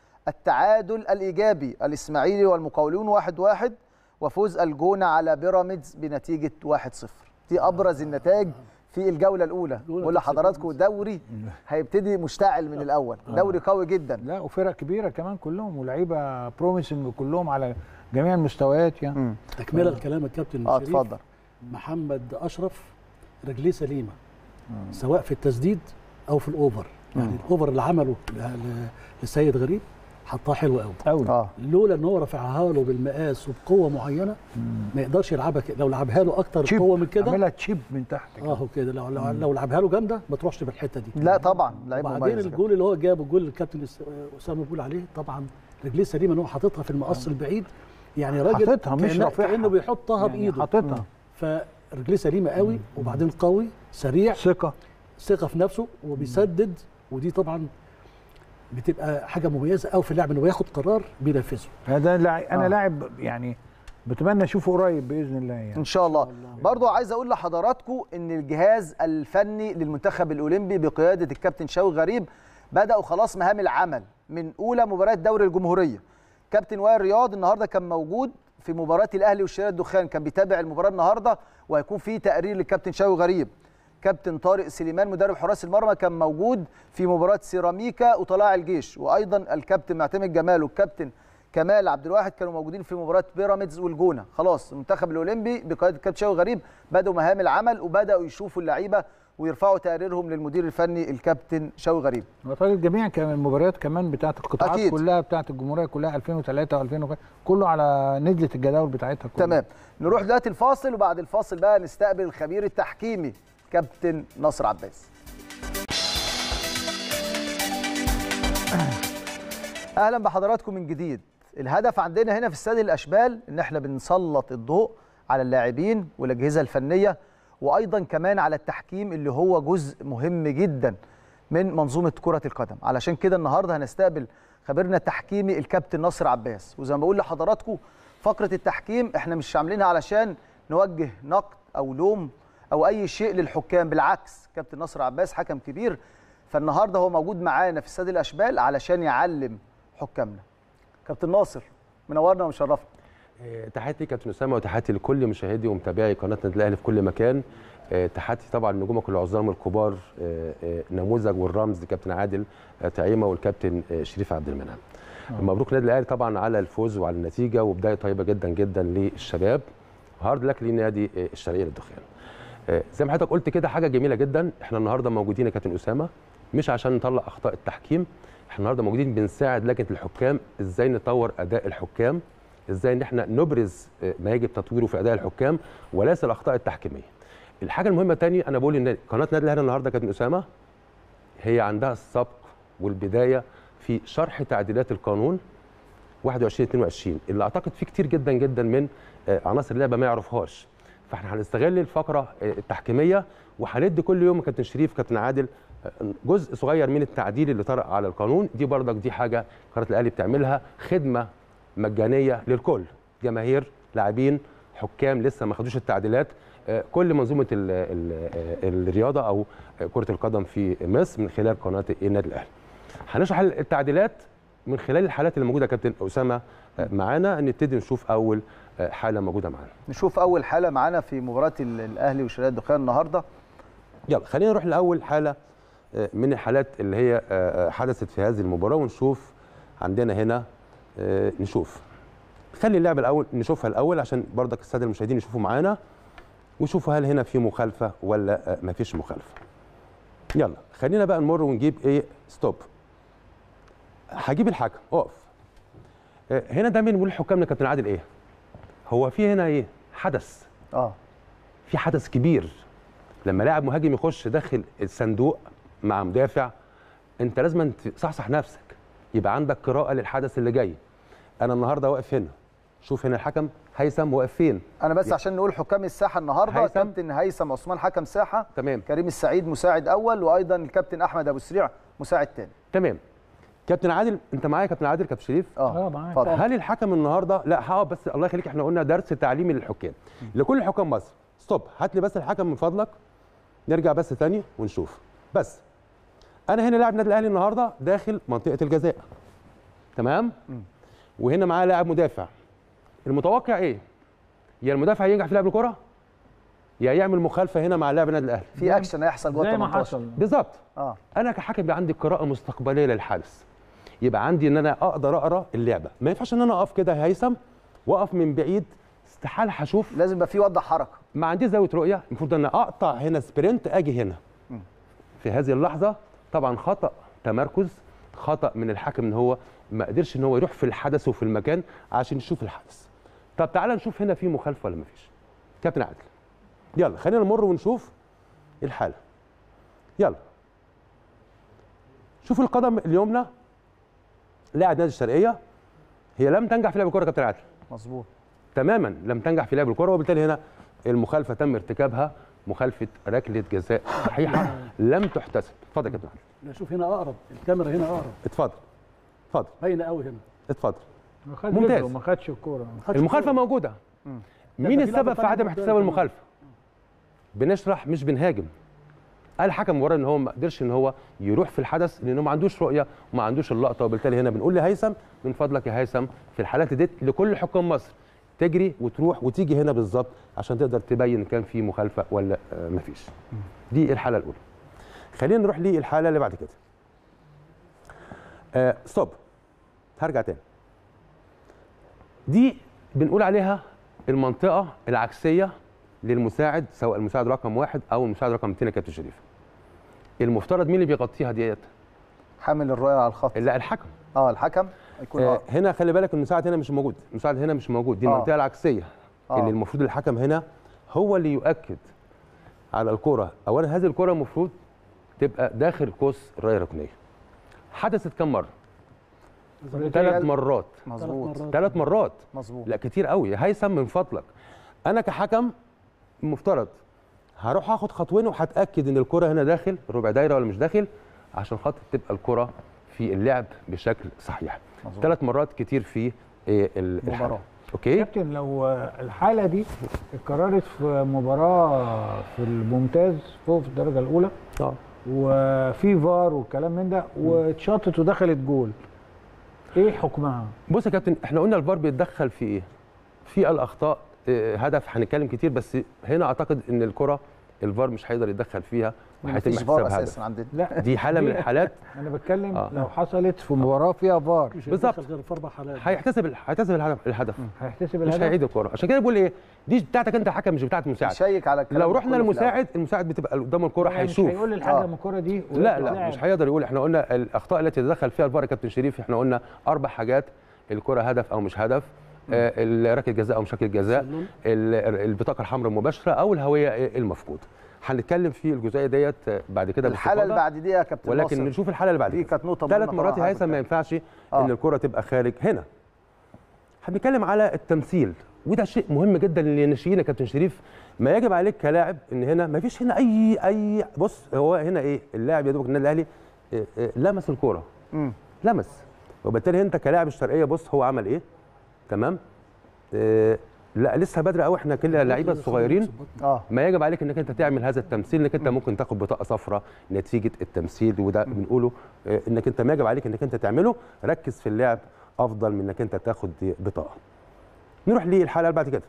Speaker 1: التعادل الايجابي الاسماعيلي والمقاولون 1-1 وفوز الجونه على بيراميدز بنتيجه 1-0 دي ابرز النتائج في الجوله الاولى بقول لحضراتكم دوري هيبتدي مشتعل من الاول دوري قوي جدا
Speaker 7: لا وفرق كبيره كمان كلهم ولاعيبه بروميسنج كلهم على جميع المستويات يعني
Speaker 1: مم.
Speaker 2: تكمله الكلام الكابتن
Speaker 1: اه
Speaker 2: شريف
Speaker 1: اتفضل
Speaker 2: محمد اشرف رجليه سليمه سواء في التسديد او في الاوفر يعني الاوفر اللي عمله ل- ل- لسيد غريب حطها حلو قوي
Speaker 7: قوي
Speaker 1: اه
Speaker 2: لولا ان هو رفعها له بالمقاس وبقوه معينه ما يقدرش يلعبها كده لو لعبها له اكتر
Speaker 7: تشيب
Speaker 2: قوه من كده
Speaker 7: عاملها تشيب من تحت كده.
Speaker 2: اه كده لو لو, لو لعبها له جامده ما تروحش بالحته دي
Speaker 1: لا طبعا لعيب
Speaker 2: وبعدين
Speaker 1: مميز جدا.
Speaker 2: الجول اللي هو جابه الجول اللي الكابتن أس- اسامه بيقول عليه طبعا رجليه سليمه ان هو حاططها في المقص البعيد يعني راجل
Speaker 7: حاططها مش
Speaker 2: كأنه-
Speaker 7: رافعها.
Speaker 2: كانه بيحطها
Speaker 7: يعني
Speaker 2: بايده
Speaker 7: حاططها
Speaker 2: فرجليه سليمه قوي وبعدين قوي سريع
Speaker 7: ثقه
Speaker 2: ثقه في نفسه وبيسدد ودي طبعا بتبقى حاجه مميزه قوي في اللعب انه ياخد قرار بينفذه
Speaker 7: هذا لاعب انا
Speaker 1: آه.
Speaker 7: لاعب يعني بتمنى اشوفه قريب باذن الله يعني
Speaker 1: ان شاء الله برضو عايز اقول لحضراتكم ان الجهاز الفني للمنتخب الاولمبي بقياده الكابتن شوقي غريب بداوا خلاص مهام العمل من اولى مباريات دوري الجمهوريه كابتن وائل رياض النهارده كان موجود في مباراه الاهلي والشارع الدخان كان بيتابع المباراه النهارده وهيكون في تقرير للكابتن شوقي غريب كابتن طارق سليمان مدرب حراس المرمى كان موجود في مباراه سيراميكا وطلائع الجيش وايضا الكابتن معتمد جمال والكابتن كمال عبد الواحد كانوا موجودين في مباراه بيراميدز والجونه خلاص المنتخب الاولمبي بقياده الكابتن شوقي غريب بداوا مهام العمل وبداوا يشوفوا اللعيبه ويرفعوا تقاريرهم للمدير الفني الكابتن شوقي غريب
Speaker 7: واعتقد الجميع كان المباريات كمان بتاعت القطاعات
Speaker 1: أكيد.
Speaker 7: كلها بتاعت الجمهوريه كلها 2003 و2000 كله على نزلت الجداول بتاعتها كلها
Speaker 1: تمام نروح دلوقتي الفاصل وبعد الفاصل بقى نستقبل الخبير التحكيمي كابتن نصر عباس اهلا بحضراتكم من جديد الهدف عندنا هنا في استاد الاشبال ان احنا بنسلط الضوء على اللاعبين والاجهزه الفنيه وايضا كمان على التحكيم اللي هو جزء مهم جدا من منظومه كره القدم علشان كده النهارده هنستقبل خبيرنا التحكيمي الكابتن ناصر عباس وزي ما بقول لحضراتكم فقره التحكيم احنا مش عاملينها علشان نوجه نقد او لوم او اي شيء للحكام بالعكس كابتن ناصر عباس حكم كبير فالنهارده هو موجود معانا في استاد الاشبال علشان يعلم حكامنا كابتن ناصر منورنا ومشرفنا
Speaker 8: آه، تحياتي كابتن اسامه وتحياتي لكل مشاهدي ومتابعي قناه النادي الاهلي في كل مكان آه، تحياتي طبعا لنجومك العظام الكبار آه، آه، نموذج والرمز كابتن عادل آه، طعيمه والكابتن آه، شريف عبد المنعم مبروك النادي الاهلي طبعا على الفوز وعلى النتيجه وبدايه طيبه جدا جدا للشباب هارد لك لنادي آه، الشرقيه للدخان آه، زي ما حضرتك قلت كده حاجه جميله جدا احنا النهارده موجودين يا كابتن اسامه مش عشان نطلع اخطاء التحكيم احنا النهارده موجودين بنساعد لجنه الحكام ازاي نطور اداء الحكام ازاي ان احنا نبرز آه، ما يجب تطويره في اداء الحكام وليس الاخطاء التحكيميه الحاجه المهمه تاني انا بقول ان قناه نادي الاهلي النهارده كابتن اسامه هي عندها السبق والبدايه في شرح تعديلات القانون 21 22 اللي اعتقد فيه كتير جدا جدا من آه، عناصر اللعبه ما يعرفهاش فاحنا هنستغل الفقره آه، التحكيميه وهندي كل يوم كابتن شريف كابتن عادل آه، جزء صغير من التعديل اللي طرأ على القانون دي برضك دي حاجه قناه الاهلي بتعملها خدمه مجانيه للكل جماهير لاعبين حكام لسه ما خدوش التعديلات آه، كل منظومه ال ال ال الرياضه او آه، كره القدم في مصر من خلال قناه النادي الاهلي هنشرح التعديلات من خلال الحالات اللي موجوده يا كابتن اسامه آه، معانا نبتدي نشوف اول آه، حاله موجوده معانا
Speaker 1: نشوف اول حاله معانا في مباراه ال- الاهلي وشرقيه الدخان النهارده
Speaker 8: يلا خلينا نروح لاول حاله آه، من الحالات اللي هي آه، آه، حدثت في هذه المباراه ونشوف عندنا هنا آه، نشوف خلي اللعبه الاول نشوفها الاول عشان برضك الساده المشاهدين يشوفوا معانا وشوفوا هل هنا في مخالفه ولا ما فيش مخالفه يلا خلينا بقى نمر ونجيب ايه ستوب هجيب الحكم اقف آه، هنا ده من بيقول حكامنا كابتن عادل ايه هو في هنا ايه حدث
Speaker 1: اه
Speaker 8: في حدث كبير لما لاعب مهاجم يخش داخل الصندوق مع مدافع انت لازم تصحصح نفسك يبقى عندك قراءه للحدث اللي جاي انا النهارده واقف هنا شوف هنا الحكم هيثم واقف فين
Speaker 1: انا بس عشان نقول حكام الساحه النهارده
Speaker 8: هيثم.
Speaker 1: كابتن هيثم عثمان حكم ساحه
Speaker 8: تمام
Speaker 1: كريم السعيد مساعد اول وايضا الكابتن احمد ابو سريع مساعد ثاني
Speaker 8: تمام كابتن عادل انت معايا يا كابتن عادل كابتن شريف
Speaker 1: اه
Speaker 7: اه معاك
Speaker 1: اتفضل
Speaker 8: هل الحكم النهارده لا هقف بس الله يخليك احنا قلنا درس تعليمي للحكام لكل حكام مصر ستوب هات لي بس الحكم من فضلك نرجع بس تاني ونشوف بس انا هنا لاعب النادي الاهلي النهارده داخل منطقه الجزاء تمام وهنا معاه لاعب مدافع المتوقع ايه يا المدافع ينجح في لعب الكره يا يعمل مخالفه هنا مع لاعب النادي الاهلي
Speaker 1: في اكشن هيحصل جوه
Speaker 7: زي ما
Speaker 1: 18
Speaker 7: حصل
Speaker 8: بالظبط
Speaker 1: اه
Speaker 8: انا كحكم بيبقى عندي قراءه مستقبليه للحدث يبقى عندي ان انا اقدر اقرا اللعبه ما ينفعش ان انا اقف كده يا هيثم واقف من بعيد استحاله هشوف
Speaker 1: لازم يبقى في وضع حركه
Speaker 8: ما عنديش زاويه رؤيه المفروض ان أنا اقطع هنا سبرنت اجي هنا في هذه اللحظه طبعا خطا تمركز خطا من الحكم ان هو ما قدرش ان هو يروح في الحدث وفي المكان عشان يشوف الحدث طب تعالى نشوف هنا في مخالفه ولا ما فيش كابتن عادل يلا خلينا نمر ونشوف الحاله يلا شوف القدم اليمنى لاعب نادي الشرقيه هي لم تنجح في لعب الكره يا كابتن عادل
Speaker 1: مظبوط
Speaker 8: تماما لم تنجح في لعب الكره وبالتالي هنا المخالفه تم ارتكابها مخالفه ركله جزاء صحيحه لم تحتسب اتفضل يا كابتن عادل.
Speaker 2: لا شوف هنا اقرب الكاميرا هنا اقرب
Speaker 8: اتفضل اتفضل
Speaker 2: باينه قوي هنا
Speaker 8: اتفضل
Speaker 7: ما خدش
Speaker 8: ممتاز.
Speaker 7: رجله، ما خدش الكوره
Speaker 2: ما خدش
Speaker 8: المخالفه
Speaker 2: كورة.
Speaker 8: موجوده
Speaker 2: ده
Speaker 8: مين
Speaker 2: في
Speaker 8: السبب
Speaker 2: لعبة
Speaker 8: في عدم
Speaker 2: تانية
Speaker 8: احتساب
Speaker 2: كمان.
Speaker 8: المخالفه بنشرح مش بنهاجم قال الحكم مجرد ان هو ما قدرش ان هو يروح في الحدث لانه ما عندوش رؤيه وما عندوش اللقطه وبالتالي هنا بنقول لهيثم من فضلك يا هيثم في الحالات دي لكل حكام مصر تجري وتروح وتيجي هنا بالظبط عشان تقدر تبين ان كان في مخالفه ولا آه، مفيش دي الحاله الاولى خلينا نروح للحاله اللي بعد كده آه ستوب هرجع تاني دي بنقول عليها المنطقه العكسيه للمساعد سواء المساعد رقم واحد او المساعد رقم اثنين يا كابتن شريف المفترض مين اللي بيغطيها ديت
Speaker 1: حامل الرايه على الخط
Speaker 8: لا الحكم
Speaker 1: اه الحكم يكون
Speaker 8: آه
Speaker 1: آه.
Speaker 8: هنا خلي بالك المساعد هنا مش موجود المساعد هنا مش موجود دي
Speaker 1: آه.
Speaker 8: المنطقه العكسيه
Speaker 1: آه.
Speaker 8: اللي المفروض الحكم هنا هو اللي يؤكد على الكره اولا هذه الكره المفروض تبقى داخل قوس الرايه الركنيه حدثت كم مره ثلاث مرات
Speaker 1: مظبوط
Speaker 2: مرات.
Speaker 8: ثلاث مرات
Speaker 1: مظبوط
Speaker 8: لا كتير قوي يا هيثم من فضلك انا كحكم المفترض هروح اخد خطوين وهتاكد ان الكره هنا داخل ربع دايره ولا مش داخل عشان خاطر تبقى الكره في اللعب بشكل صحيح
Speaker 1: مظبوط.
Speaker 8: ثلاث مرات كتير في إيه، ال- الحالة.
Speaker 1: مباراة.
Speaker 8: اوكي
Speaker 7: كابتن لو الحاله دي اتكررت في مباراه في الممتاز فوق في الدرجه الاولى
Speaker 8: اه
Speaker 7: وفي فار والكلام من ده واتشاطت ودخلت جول ايه حكمها؟
Speaker 8: بص يا كابتن احنا قلنا الفار بيتدخل في ايه في الاخطاء آه، هدف هنتكلم كتير بس هنا اعتقد ان الكره الفار مش هيقدر يتدخل فيها وهيتم
Speaker 1: مفيش فار
Speaker 8: حسابها
Speaker 1: اساسا
Speaker 8: هدف
Speaker 1: عندنا
Speaker 7: لا
Speaker 8: دي حاله من الحالات
Speaker 7: انا بتكلم
Speaker 8: آه.
Speaker 7: لو حصلت في مباراه فيها فار
Speaker 2: مش
Speaker 8: بالظبط.
Speaker 2: هيدخل غير في اربع حالات
Speaker 8: هيحتسب ال- هيحتسب الهدف الهدف
Speaker 7: هيحتسب
Speaker 8: مش
Speaker 7: الهدف
Speaker 8: هيعيد الكره عشان كده بقول ايه دي بتاعتك انت حكم مش بتاعت المساعد
Speaker 1: يشيك على الكلام
Speaker 8: لو
Speaker 1: ده
Speaker 8: رحنا
Speaker 1: كله في الأول.
Speaker 8: للمساعد المساعد بتبقى قدام الكره
Speaker 7: يعني مش
Speaker 8: هيشوف
Speaker 7: هيقول للحكم الكره دي
Speaker 8: لا لا مش هيقدر يقول احنا قلنا الاخطاء التي يتدخل فيها الفار يا كابتن شريف احنا قلنا اربع حاجات الكره هدف او مش هدف آه، ركله جزاء او مش ركله جزاء
Speaker 2: سلول.
Speaker 8: ال- البطاقه الحمراء المباشره او الهويه المفقوده هنتكلم في الجزئيه ديت آه، بعد كده
Speaker 1: الحاله اللي
Speaker 8: باستفاضة،
Speaker 1: بعد دي يا كابتن
Speaker 8: ولكن
Speaker 1: ناصر،
Speaker 8: نشوف الحاله اللي بعد
Speaker 1: دي
Speaker 8: كده
Speaker 1: كانت نقطه
Speaker 8: ثلاث
Speaker 1: مهمة
Speaker 8: مرات
Speaker 1: طبعاً
Speaker 8: يا هيثم ما
Speaker 1: حضرتك.
Speaker 8: ينفعش
Speaker 1: آه.
Speaker 8: ان الكره تبقى خارج هنا هنتكلم على التمثيل وده شيء مهم جدا للناشئين يا كابتن شريف ما يجب عليك كلاعب ان هنا ما فيش هنا اي اي بص هو هنا ايه اللاعب يا دوبك النادي الاهلي آه، آه، لمس الكوره
Speaker 1: مم.
Speaker 8: لمس وبالتالي انت كلاعب الشرقيه بص هو عمل ايه تمام آه لا لسه بدري قوي احنا كل اللعيبه الصغيرين
Speaker 1: اه
Speaker 8: ما يجب عليك انك انت تعمل هذا التمثيل انك انت ممكن تاخد بطاقه صفراء نتيجه التمثيل وده بنقوله آه، انك انت ما يجب عليك انك انت تعمله ركز في اللعب افضل من انك انت تاخد بطاقه نروح للحلقه اللي بعد كده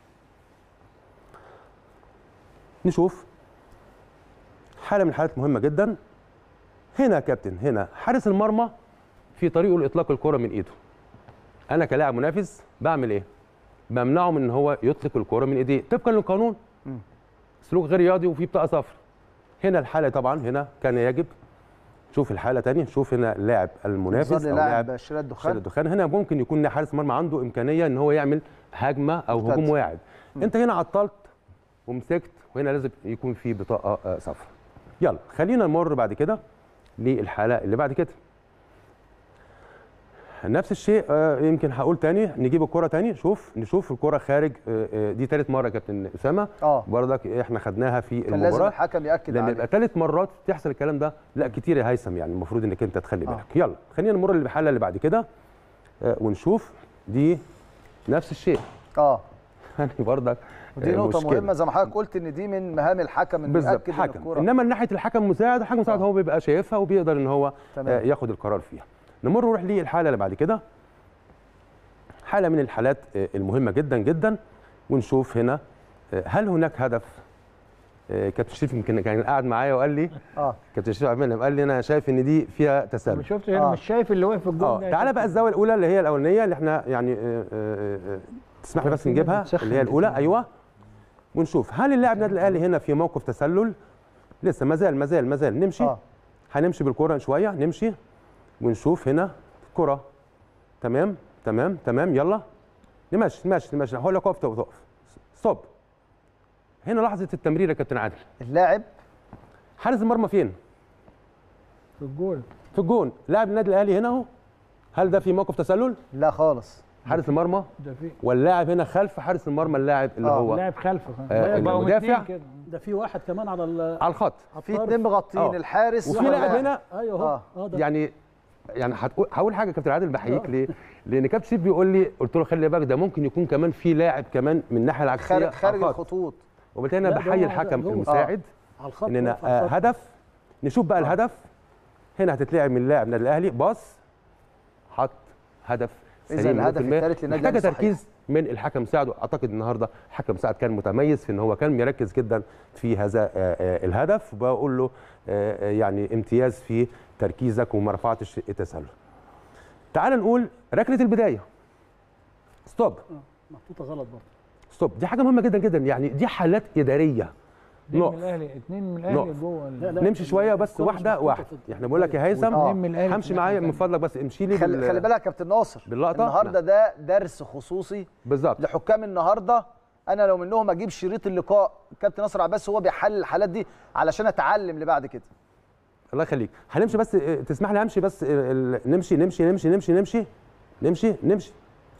Speaker 8: نشوف حاله من الحالات مهمه جدا هنا يا كابتن هنا حارس المرمى في طريقه لاطلاق الكره من ايده انا كلاعب منافس بعمل ايه بمنعه من ان هو يطلق الكره من ايديه طبقا للقانون سلوك غير رياضي وفي بطاقه صفراء هنا الحاله طبعا هنا كان يجب شوف الحاله تانية شوف هنا اللاعب المنافس
Speaker 1: ظل
Speaker 8: او
Speaker 1: لاعب
Speaker 8: لاعب
Speaker 1: شراء
Speaker 8: شارع
Speaker 1: الدخان
Speaker 8: الدخان هنا ممكن يكون حارس مرمى عنده امكانيه ان هو يعمل هجمه او
Speaker 1: مرتد.
Speaker 8: هجوم واعد انت هنا عطلت ومسكت وهنا لازم يكون في بطاقه آه، صفراء يلا خلينا نمر بعد كده للحاله اللي بعد كده نفس الشيء آه، يمكن هقول تاني نجيب الكره تاني شوف نشوف الكره خارج آه، آه، دي ثالث مره يا كابتن اسامه
Speaker 1: اه
Speaker 8: برضك احنا خدناها في
Speaker 1: كان لازم
Speaker 8: المباراه
Speaker 1: الحكم ياكد
Speaker 8: لما
Speaker 1: عليه
Speaker 8: يبقى ثالث مرات تحصل الكلام ده لا كتير يا هيثم يعني المفروض انك انت تخلي
Speaker 1: آه.
Speaker 8: بالك يلا خلينا نمر للحاله اللي بعد كده آه، ونشوف دي نفس الشيء
Speaker 1: اه
Speaker 8: يعني برضك
Speaker 1: ودي
Speaker 8: آه،
Speaker 1: نقطة
Speaker 8: مشكلة.
Speaker 1: مهمة زي ما حضرتك قلت ان دي من مهام الحكم انه
Speaker 8: بالظبط
Speaker 1: ياكد ان
Speaker 8: حكم
Speaker 1: الكورة
Speaker 8: انما من ناحيه الحكم مساعد الحكم مساعد
Speaker 1: آه.
Speaker 8: هو بيبقى شايفها وبيقدر ان هو
Speaker 1: تمام.
Speaker 8: آه، ياخد القرار فيها نمر نروح للحاله اللي بعد كده حاله من الحالات آه، المهمه جدا جدا ونشوف هنا آه، هل هناك هدف آه، كابتن شريف يمكن كان قاعد معايا وقال لي
Speaker 1: اه
Speaker 8: كابتن شريف عبد المنعم قال لي انا شايف ان دي فيها تسلل
Speaker 7: ما شفت هنا
Speaker 1: آه.
Speaker 7: مش شايف اللي واقف في الجول
Speaker 8: اه
Speaker 7: ده يا
Speaker 8: تعالى بقى
Speaker 7: كابتن؟
Speaker 8: الزاويه الاولى اللي هي الاولانيه اللي احنا يعني آه، آه، آه، تسمح لي بس
Speaker 7: في ناس
Speaker 8: نجيبها
Speaker 7: بتسخن
Speaker 8: اللي هي الاولى
Speaker 7: كتير.
Speaker 8: ايوه ونشوف هل اللاعب النادي الاهلي هنا في موقف تسلل لسه ما زال ما زال ما زال نمشي
Speaker 1: اه
Speaker 8: هنمشي بالكره شويه نمشي ونشوف هنا كره تمام تمام تمام يلا نمشي نمشي نمشي هقول لك اقف تقف ستوب هنا لحظه التمرير يا كابتن عادل
Speaker 1: اللاعب
Speaker 8: حارس المرمى فين
Speaker 7: في الجول
Speaker 8: في الجون لاعب النادي الاهلي هنا اهو هل ده في موقف تسلل
Speaker 1: لا خالص
Speaker 8: حارس المرمى
Speaker 7: ده في
Speaker 8: واللاعب هنا خلف حارس المرمى اللاعب اللي
Speaker 1: آه،
Speaker 8: هو
Speaker 7: لاعب خلفه
Speaker 8: آه،
Speaker 7: بقوا
Speaker 8: المدافع.
Speaker 7: اتنين كده.
Speaker 2: ده في واحد كمان على ال-
Speaker 8: على الخط
Speaker 2: على
Speaker 1: في
Speaker 2: الطرف.
Speaker 1: اتنين مغطين
Speaker 8: آه.
Speaker 1: الحارس
Speaker 8: وفي
Speaker 1: واللاعب.
Speaker 8: لاعب هنا
Speaker 2: ايوه اهو
Speaker 1: آه.
Speaker 2: اه ده
Speaker 8: يعني يعني هتقول هقول حاجه يا كابتن عادل بحييك ليه؟ لان كابتن شيف بيقول لي قلت له خلي بالك ده ممكن يكون كمان في لاعب كمان من الناحيه العكسيه
Speaker 1: خارج
Speaker 8: على
Speaker 1: خارج
Speaker 8: الخط.
Speaker 1: الخطوط
Speaker 8: وبالتالي انا
Speaker 2: لا، ده
Speaker 8: بحيي
Speaker 2: هو-
Speaker 8: الحكم
Speaker 2: ده هو.
Speaker 8: المساعد
Speaker 2: على الخط
Speaker 8: اننا
Speaker 2: واقف على
Speaker 8: آه
Speaker 2: الخط.
Speaker 8: هدف نشوف بقى الهدف هنا هتتلعب من لاعب النادي الاهلي باص حط هدف
Speaker 1: إذا
Speaker 8: سليم
Speaker 1: الهدف
Speaker 8: 100%.
Speaker 1: الثالث للنادي
Speaker 8: محتاجه
Speaker 1: الأهلي صحيح.
Speaker 8: تركيز من الحكم مساعد اعتقد النهارده الحكم مساعد كان متميز في ان هو كان مركز جدا في هذا آه، آه، الهدف وبقول له آه، آه، يعني امتياز في تركيزك وما رفعتش التسلل تعال نقول ركله البدايه ستوب
Speaker 2: محطوطه غلط برضه
Speaker 8: ستوب دي حاجه مهمه جدا جدا يعني دي حالات اداريه
Speaker 7: اتنين
Speaker 8: نقف.
Speaker 7: من الاهلي اتنين من الاهلي
Speaker 8: نقف.
Speaker 7: جوه ال-
Speaker 2: لا، لا.
Speaker 8: نمشي شويه بس
Speaker 2: الكرة مش
Speaker 8: واحده
Speaker 2: محطوطة
Speaker 8: واحده
Speaker 2: في-
Speaker 8: احنا بقول لك يا هيثم
Speaker 7: واتنين من الاهلي
Speaker 8: همشي
Speaker 7: في
Speaker 8: معايا
Speaker 7: الناحية
Speaker 8: من فضلك بس امشي لي
Speaker 1: خلي,
Speaker 8: بال-
Speaker 1: خلي بالك يا كابتن ناصر
Speaker 8: باللقطة؟
Speaker 1: النهارده ده درس خصوصي
Speaker 8: بالظبط
Speaker 1: لحكام النهارده انا لو منهم اجيب شريط اللقاء الكابتن ناصر عباس هو بيحلل الحالات دي علشان اتعلم لبعد كده
Speaker 8: الله يخليك هنمشي بس اه، تسمح لي امشي بس اه، ال- نمشي نمشي نمشي نمشي نمشي نمشي نمشي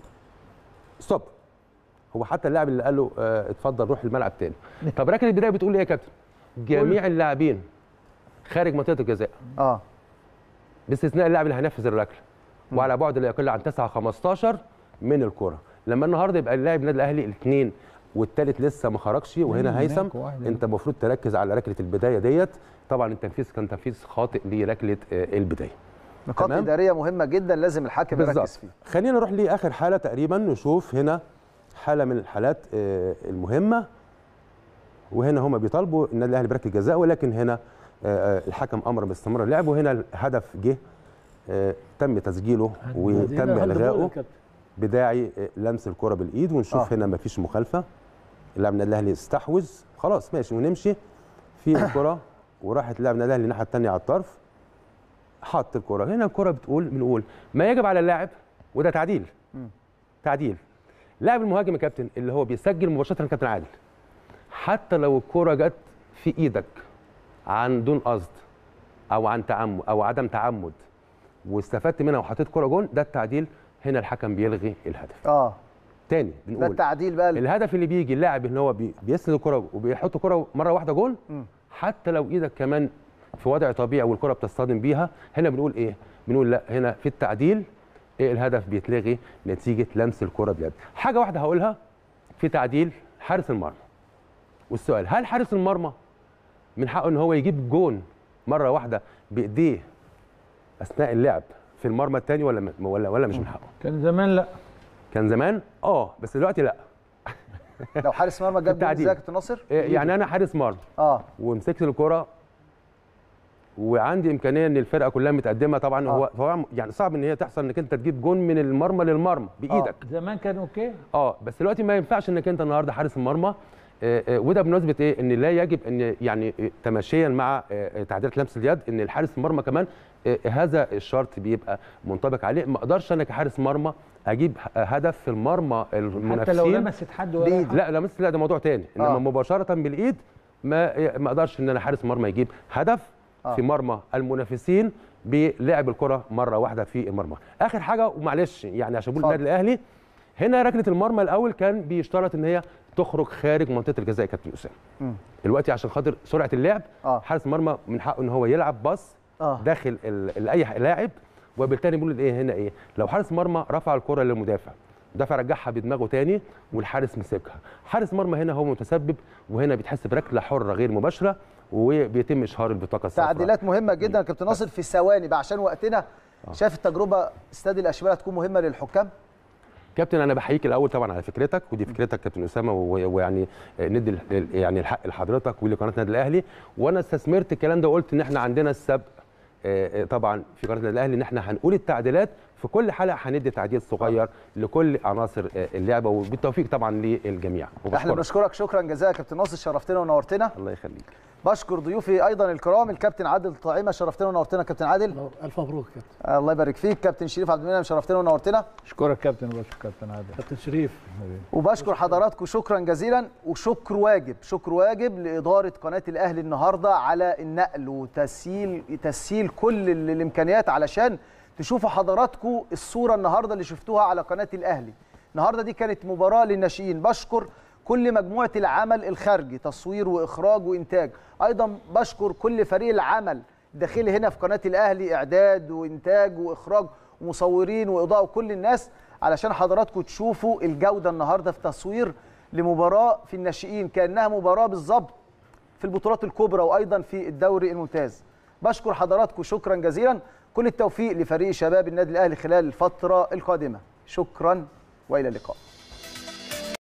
Speaker 8: ستوب هو حتى اللاعب اللي قال له اه، اتفضل روح الملعب تاني طب ركله البدايه بتقول ايه يا كابتن جميع اللاعبين خارج منطقه الجزاء
Speaker 1: اه
Speaker 8: باستثناء اللاعب اللي هينفذ الركله وعلى بعد لا يقل عن 9 15 من الكره لما النهارده يبقى اللاعب النادي الاهلي الاثنين والثالث لسه ما خرجش وهنا
Speaker 7: هناك
Speaker 8: هيثم
Speaker 7: واحد هنا.
Speaker 8: انت المفروض تركز على ركله البدايه ديت طبعا التنفيذ كان تنفيذ خاطئ لركله آه، البدايه
Speaker 1: نقاط
Speaker 8: تمام.
Speaker 1: اداريه مهمه جدا لازم الحكم يركز
Speaker 8: بالظبط
Speaker 1: فيها
Speaker 8: خلينا نروح لاخر حاله تقريبا نشوف هنا حاله من الحالات آه، المهمه وهنا هما بيطالبوا النادي الاهلي بركله جزاء ولكن هنا آه، آه، الحكم امر باستمرار اللعب وهنا الهدف جه آه، تم تسجيله وتم الغائه بداعي آه، لمس الكره بالايد ونشوف
Speaker 1: آه.
Speaker 8: هنا مفيش مخالفه اللاعب النادي الاهلي استحوذ خلاص ماشي ونمشي في الكره وراحت اللاعب النادي الاهلي الناحيه الثانيه على الطرف حط الكره هنا الكره بتقول بنقول ما يجب على اللاعب وده تعديل تعديل لاعب المهاجم يا كابتن اللي هو بيسجل مباشره كابتن عادل حتى لو الكره جت في ايدك عن دون قصد او عن تعمد او عدم تعمد واستفدت منها وحطيت كره جون ده التعديل هنا الحكم بيلغي الهدف
Speaker 1: اه
Speaker 8: تاني
Speaker 1: ده
Speaker 8: بنقول
Speaker 1: التعديل بقى
Speaker 8: الهدف اللي بيجي اللاعب ان هو بي- بيسند الكره وبيحط كره مره واحده جول
Speaker 1: مم.
Speaker 8: حتى لو ايدك كمان في وضع طبيعي والكره بتصطدم بيها هنا بنقول ايه بنقول لا هنا في التعديل إيه الهدف بيتلغي نتيجه لمس الكره بيد حاجه واحده هقولها في تعديل حارس المرمى والسؤال هل حارس المرمى من حقه ان هو يجيب جون مره واحده بايديه اثناء اللعب في المرمى الثاني ولا م- ولا ولا مش من حقه
Speaker 7: كان زمان لا
Speaker 8: كان زمان اه بس دلوقتي لا
Speaker 1: لو حارس مرمى جاب جول
Speaker 8: التعديل.
Speaker 1: ازاي يا كابتن ناصر
Speaker 8: إيه يعني انا حارس مرمى
Speaker 1: اه
Speaker 8: ومسكت الكرة وعندي امكانيه ان الفرقه كلها متقدمه طبعا
Speaker 1: آه.
Speaker 8: هو فهو يعني صعب ان هي تحصل انك انت تجيب جون من المرمى للمرمى بايدك
Speaker 7: زمان كان اوكي
Speaker 8: اه بس دلوقتي ما ينفعش انك انت النهارده حارس المرمى آه، آه، وده بمناسبه ايه ان لا يجب ان يعني آه، تماشيا مع آه، آه، تعديلات لمس اليد ان الحارس المرمى كمان آه، هذا الشرط بيبقى منطبق عليه ما اقدرش انا كحارس مرمى اجيب ه- هدف في المرمى
Speaker 7: حتى لو
Speaker 8: المنافسين
Speaker 7: لمست حد ولا
Speaker 1: بإيد.
Speaker 7: حاجة.
Speaker 8: لا لمست لا ده موضوع تاني انما
Speaker 1: آه.
Speaker 8: آه. مباشره بالايد ما ما اقدرش ان انا حارس مرمى يجيب هدف
Speaker 1: آه.
Speaker 8: آه. في مرمى المنافسين بلعب الكره مره واحده في المرمى اخر حاجه ومعلش يعني عشان بقول
Speaker 1: اتفضل.
Speaker 8: النادي الاهلي هنا ركله المرمى الاول كان بيشترط ان هي تخرج خارج منطقه الجزاء يا كابتن اسامه
Speaker 1: مم.
Speaker 8: دلوقتي عشان خاطر سرعه اللعب
Speaker 1: آه.
Speaker 8: حارس المرمى من حقه ان هو يلعب باص
Speaker 1: اه
Speaker 8: داخل ال- لاي لاعب وبالتالي بنقول ايه هنا ايه لو حارس مرمى رفع الكره للمدافع المدافع رجعها بدماغه تاني والحارس مسكها حارس مرمى هنا هو متسبب وهنا بيتحسب ركله حره غير مباشره وبيتم اشهار البطاقه الصفراء
Speaker 1: تعديلات مهمه جدا يا كابتن ناصر في ثواني بقى عشان وقتنا شايف التجربه استاد الاشبال هتكون مهمه للحكام
Speaker 8: كابتن انا بحييك الاول طبعا على فكرتك ودي فكرتك كابتن اسامه و- ويعني ندي ال- يعني الحق لحضرتك ولقناه النادي الاهلي وانا استثمرت الكلام ده وقلت ان احنا عندنا السبق آه، آه، طبعا في قناه النادي الاهلي ان احنا هنقول التعديلات في كل حلقه هندي تعديل صغير لكل عناصر آه، اللعبه وبالتوفيق طبعا للجميع
Speaker 1: احنا
Speaker 8: وبشكرك
Speaker 1: بنشكرك شكرا جزيلا يا كابتن ناصر شرفتنا ونورتنا
Speaker 8: الله يخليك
Speaker 1: بشكر ضيوفي ايضا الكرام الكابتن عادل طعيمه شرفتنا ونورتنا يا كابتن عادل
Speaker 2: الف مبروك يا كابتن
Speaker 1: الله يبارك فيك كابتن شريف عبد المنعم شرفتنا ونورتنا
Speaker 7: اشكرك كابتن وبشكر كابتن عادل
Speaker 2: كابتن شريف
Speaker 1: وبشكر حضراتكم شكرا جزيلا وشكر واجب شكر واجب لاداره قناه الاهلي النهارده على النقل وتسهيل تسهيل كل ال- الامكانيات علشان تشوفوا حضراتكم الصوره النهارده اللي شفتوها على قناه الاهلي النهارده دي كانت مباراه للناشئين بشكر كل مجموعه العمل الخارجي تصوير واخراج وانتاج ايضا بشكر كل فريق العمل داخلي هنا في قناه الاهلي اعداد وانتاج واخراج ومصورين واضاءه وكل الناس علشان حضراتكم تشوفوا الجوده النهارده في تصوير لمباراه في الناشئين كانها مباراه بالظبط في البطولات الكبرى وايضا في الدوري الممتاز بشكر حضراتكم شكرا جزيلا كل التوفيق لفريق شباب النادي الاهلي خلال الفتره القادمه شكرا والى اللقاء